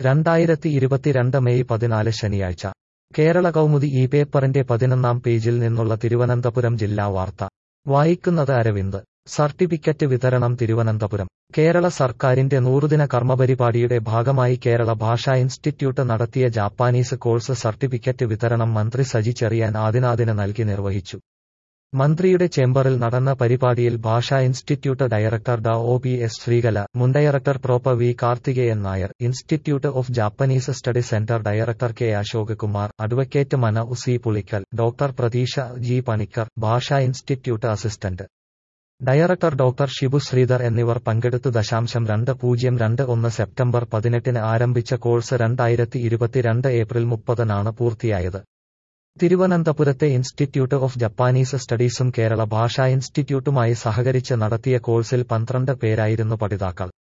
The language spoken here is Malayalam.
രണ്ടായിരത്തി ഇരുപത്തിരണ്ട് മെയ് പതിനാല് ശനിയാഴ്ച കേരള കൗമുദി ഈ പേപ്പറിന്റെ പതിനൊന്നാം പേജിൽ നിന്നുള്ള തിരുവനന്തപുരം ജില്ലാ വാർത്ത വായിക്കുന്നത് അരവിന്ദ് സർട്ടിഫിക്കറ്റ് വിതരണം തിരുവനന്തപുരം കേരള സർക്കാരിന്റെ നൂറുദിന കർമ്മപരിപാടിയുടെ ഭാഗമായി കേരള ഭാഷാ ഇൻസ്റ്റിറ്റ്യൂട്ട് നടത്തിയ ജാപ്പാനീസ് കോഴ്സ് സർട്ടിഫിക്കറ്റ് വിതരണം മന്ത്രി സജി ചെറിയാൻ ആദിനാദിന് നൽകി നിർവഹിച്ചു മന്ത്രിയുടെ ചേംബറിൽ നടന്ന പരിപാടിയിൽ ഭാഷാ ഇൻസ്റ്റിറ്റ്യൂട്ട് ഡയറക്ടർ ഡ ഒ പി എസ് ശ്രീകല മുൻ ഡയറക്ടർ പ്രൊപ്പ V Karthikeyan Nair institute of Japanese study centre director K Ashok Kumar advocate മന ഉസി പുളിക്കൽ ഡോക്ടർ പ്രതീഷ ജി പണിക്കർ ഭാഷാ institute assistant director doctor Shibu Sreedhar എന്നിവർ പങ്കെടുത്തു ദശാംശം രണ്ട് പൂജ്യം രണ്ട് ഒന്ന് സെപ്റ്റംബർ പതിനെട്ടിന് ആരംഭിച്ച കോഴ്സ് രണ്ടായിരത്തി ഇരുപത്തിരണ്ട് ഏപ്രിൽ മുപ്പതിനാണ് പൂർത്തിയായത് തിരുവനന്തപുരത്തെ ഇൻസ്റ്റിറ്റ്യൂട്ട് ഓഫ് ജപ്പാനീസ് സ്റ്റഡീസും കേരള ഭാഷാ ഇൻസ്റ്റിറ്റ്യൂട്ടുമായി സഹകരിച്ച് നടത്തിയ കോഴ്സിൽ പന്ത്രണ്ട് പേരായിരുന്നു പഠിതാക്കൾ